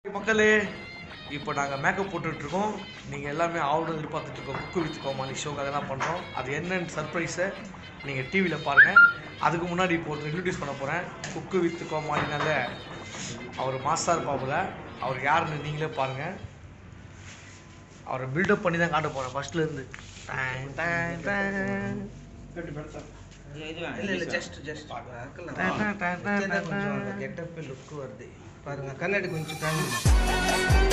மக்களே இப்போ நாங்கள் மேக்கப் போட்டுட்ருக்கோம் நீங்கள் எல்லாமே ஆவணும் எதிர்பார்த்துட்டு இருக்கோம் குக்கு வித் கோமாளி ஷோக்காக தான் பண்ணுறோம் அது என்னன்னு சர்ப்ரைஸை நீங்கள் டிவியில் பாருங்கள் அதுக்கு முன்னாடி இப்போ ஒரு இன்ட்ரடியூஸ் பண்ண போகிறேன் குக்கு வித் கோமாளினால அவர் மாஸ்டர் பாபுல அவர் யாருன்னு நீங்களே பாருங்கள் அவரை பில்டப் பண்ணி தான் காட்ட போகிறேன் ஃபர்ஸ்ட்லேருந்து இல்ல இல்ல ஜஸ்ட் ஜஸ்ட் கெட்டப் லுக் வருது பாருங்க கண்ணாடி கொஞ்சம் காமி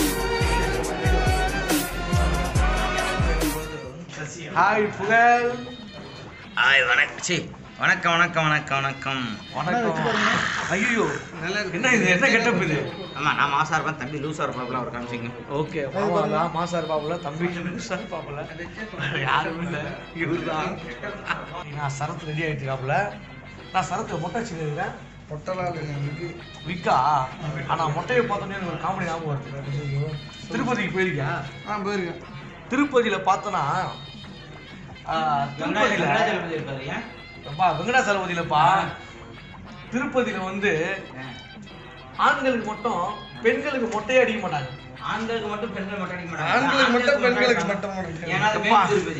ஹாய் புகழ் ஹாய் வணக்கம் சி வணக்கம் வணக்கம் வணக்கம் வணக்கம் வணக்கம் ஐயோ நல்லா இருக்கு என்ன இது என்ன கெட்டப் இது ஆமாம் நான் மாசா இருப்பேன் தம்பி லூஸாக இருப்பாப்ல அவர் காமிச்சிங்க ஓகே மாமா தான் மாசார் பாபுல தம்பி சார் பாபுல யாரும் இல்லை இவர் தான் நான் சரத் ரெடி ஆகிட்டு இருக்காப்புல நான் சரத்து மொட்டை வச்சுருக்கேன் பொட்டலாம் இல்லைங்க இருக்கு விக்கா ஆனா மொட்டையை பார்த்தோன்னே எனக்கு ஒரு காமெடி ஞாபகம் வருது திருப்பதிக்கு போயிருக்கியா ஆ போயிருக்கேன் திருப்பதியில பார்த்தோன்னா திருப்பதியில அப்பா வெங்கடாசலபதியிலப்பா திருப்பதியில வந்து ஆண்களுக்கு மட்டும் பெண்களுக்கு மொட்டையே அடிக்க மாட்டாங்க ஆண்களுக்கு மட்டும் பெண்கள் மட்டும் அடிக்க மாட்டாங்க ஆண்களுக்கு மட்டும் ஆண்களுக்கு பெண்களுக்கு மட்டும் மட்டும் மட்டும் ஏன்னா அது அப்பா. மேல் திருப்பதி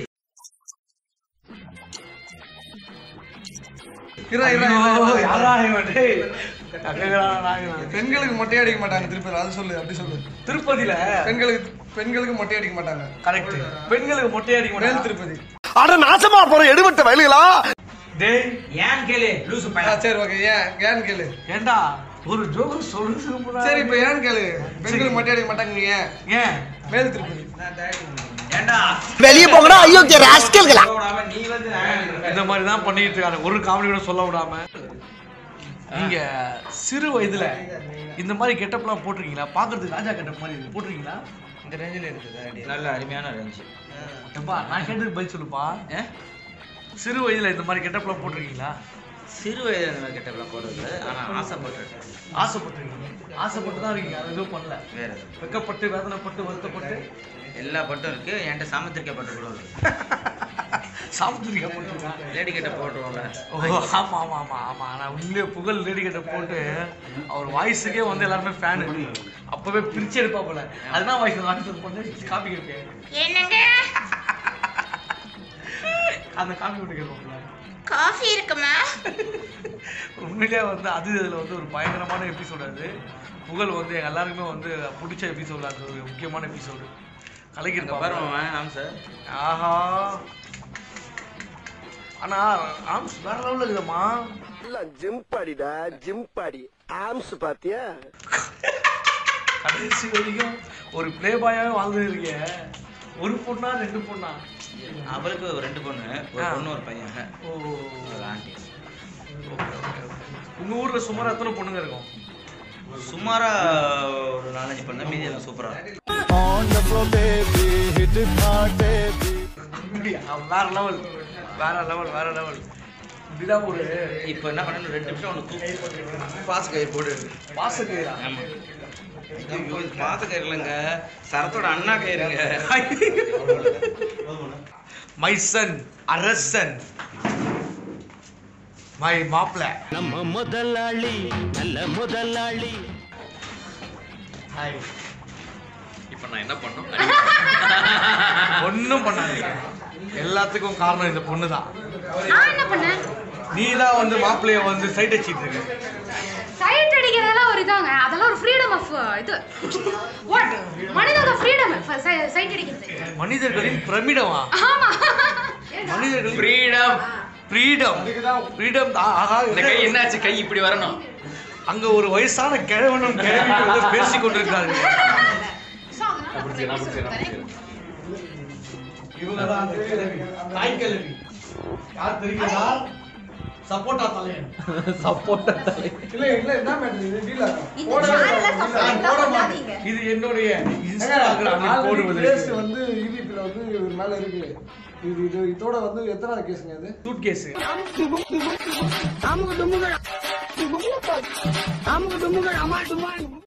இரா, இரா, ஐயோ, இரா, இரா. யாரா இவன் டேய்? கக்ககடா நாயனா. பெண்களுக்கு மொட்டை அடிக்க மாட்டாங்க திருப்பி அது சொல்லு அப்படி சொல்லு திருப்பதியில பெண்களுக்கு பெண்களுக்கு மொட்டை அடிக்க மாட்டாங்க கரெக்ட் பெண்களுக்கு மொட்டை அடிக்க மேல் மாட்டாங்க திருப்பதி அட நாசமா போற எடுபட்ட வயலுகளா டேய் ஏன் கேளு லூசு ஆ, பையன் சரி ஓகே ஏன் ஏன்னு கேளு ஏண்டா ஒரு ஜோக் சொல்லுறதுக்கு முன்னாடி சரி இப்போ ஏன்னு கேளு பெண்களுக்கு மொட்டை அடிக்க மாட்டாங்க ஏன் ஏன் மேல் திருப்பதி ஏன்டா வெளியே போங்கடா ஐயோ ராஸ்கல்களா விடாம நீ வந்து நான் இந்த மாதிரி தான் பண்ணிட்டு இருக்காங்க ஒரு காமெடி கூட சொல்ல விடாம நீங்க சிறு வயதுல இந்த மாதிரி கெட்டப்லாம் போட்டிருக்கீங்களா பாக்குறதுக்கு ராஜா கெட்டப் மாதிரி இருக்கு போட்டிருக்கீங்களா இந்த ரேஞ்சில் இருக்குது அடி நல்ல அருமையான ரேஞ்சு எப்பா நான் கேட்டதுக்கு பதில் சொல்லுப்பா சிறு வயதுல இந்த மாதிரி கெட்டப்லாம் போட்டிருக்கீங்களா சிறு வயதில் இந்த மாதிரி கெட்டப்பெல்லாம் போடுறது ஆனால் ஆசைப்பட்டுருக்கேன் ஆசைப்பட்டிருக்கீங்க ஆசைப்பட்டு தான் இருக்கீங்க அது எதுவும் பண்ணல வேற எதுவும் வெக்கப்பட்டு வேதனைப்பட்டு வருத்தப்பட்டு எல்லா பட்டும் இருக்கு என்கிட்ட சாமத்திரிக்கை பட்டு கூட இருக்கு சாப்பிட்டுருக்கீங்க போட்டிருக்கா லேடி கிட்ட போட்டுருவோம்ல ஓ ஆமா ஆமா ஆமா ஆமா நான் உண்மையிலே புகழ் லேடி கிட்ட போட்டு அவர் வாய்ஸுக்கே வந்து எல்லாருமே ஃபேனு அப்பவே பிரிச்சு எடுப்பா போல அதுதான் வாய்ஸ் வாய்ஸ் பண்ணி காப்பி கேட்பேன் என்னங்க அந்த காப்பி விட்டு கேட்போம்ல காஃபி இருக்குமா உண்மையிலே வந்து அது இதில் வந்து ஒரு பயங்கரமான எபிசோடு அது புகழ் வந்து எங்க எல்லாருக்குமே வந்து பிடிச்ச எபிசோடு அது ஒரு முக்கியமான எபிசோடு இங்க கலைஞர் பாருங்க ஆம் சார் ஆஹா ஆனா ஆம்ஸ் வேற லெவலில் இருக்குதம்மா ஜிம் பாடிடா ஜிம் பாடி ஆம்ஸ் பாத்தியா கடைசி வரைக்கும் ஒரு ப்ளே பாயாவே வாழ்ந்துருக்கீங்க ஒரு பொண்ணா ரெண்டு பொண்ணா அவருக்கு ஒரு ரெண்டு பொண்ணு ஒரு ஆ. பொண்ணு ஒரு பையன் ஓ ஒரு ஆண்டி ஓகே ஓகே ஓகே உங்க ஊர்ல சுமார் எத்தனை பொண்ணுங்க இருக்கும் சுமாரா ஒரு நாலஞ்சு பொண்ணு மீதி எல்லாம் சூப்பரா இருக்கும் அப்படியா? வேற லெவல் வேற லெவல் வேற லெவல் இப்படிதான் ஒரு இப்போ என்ன பண்ணணும் ரெண்டு நிமிஷம் ஒன்று தூக்கி பாஸ் கயிறு போடு வாசக்கயிறா ஆமா ஐயோ இது பாச கயிறு இல்லைங்க சரத்தோட அண்ணா கயிறுங்க மை சன் அரசன் மை மாப்பிள நம்ம முதலாளி நல்ல முதலாளி ஹாய் இப்போ நான் என்ன பண்ணோம் ஒன்றும் பண்ணாதீங்க எல்லாத்துக்கும் காரணம் இந்த பொண்ணு தான் நான் என்ன பண்ணேன் நீ தான் வந்து மாப்பிள்ளைய வந்து சைட் அடிச்சிட்டு இருக்க சைட் அடிக்கிறதெல்லாம் ஒரு இதாங்க அதெல்லாம் ஒரு ஃப்ரீடம் ஆஃப் இது வாட் மனிதோட ஃப்ரீடம் சைட் அடிக்கிறது மனிதர்களின் பிரமிடமா ஆமா மனிதர்களின் ஃப்ரீடம் ஃப்ரீடம் ஃப்ரீடம் ஆஹா இந்த கை என்னாச்சு கை இப்படி வரணும் அங்க ஒரு வயசான கிழவனும் கிழவி வந்து பேசிக் கொண்டிருக்கார்கள் So, அதனால நான் உங்களை எப்படி சொல்றது? இவங்க தான் அந்த கிழவி தாய் கிழவி யார் தெரியுங்களா சப்போட்டா தலையன் சப்போட்டா இல்ல இல்ல என்ன மேட்டர் இது டீலா இந்த channel ல subscribe தான் பண்ணாதீங்க. இது என்னுடைய இன்ஸ்டாகிராமில் போடுவது கேஸ் வந்து இவிபில வந்து இவர் மேல இருக்கு இது இது இதோட வந்து எத்தனாவது கேஸுங்க அது சூட் கேஸ் அமுக டுமுகள் அமுக டுமுகள் அமால் டுமால்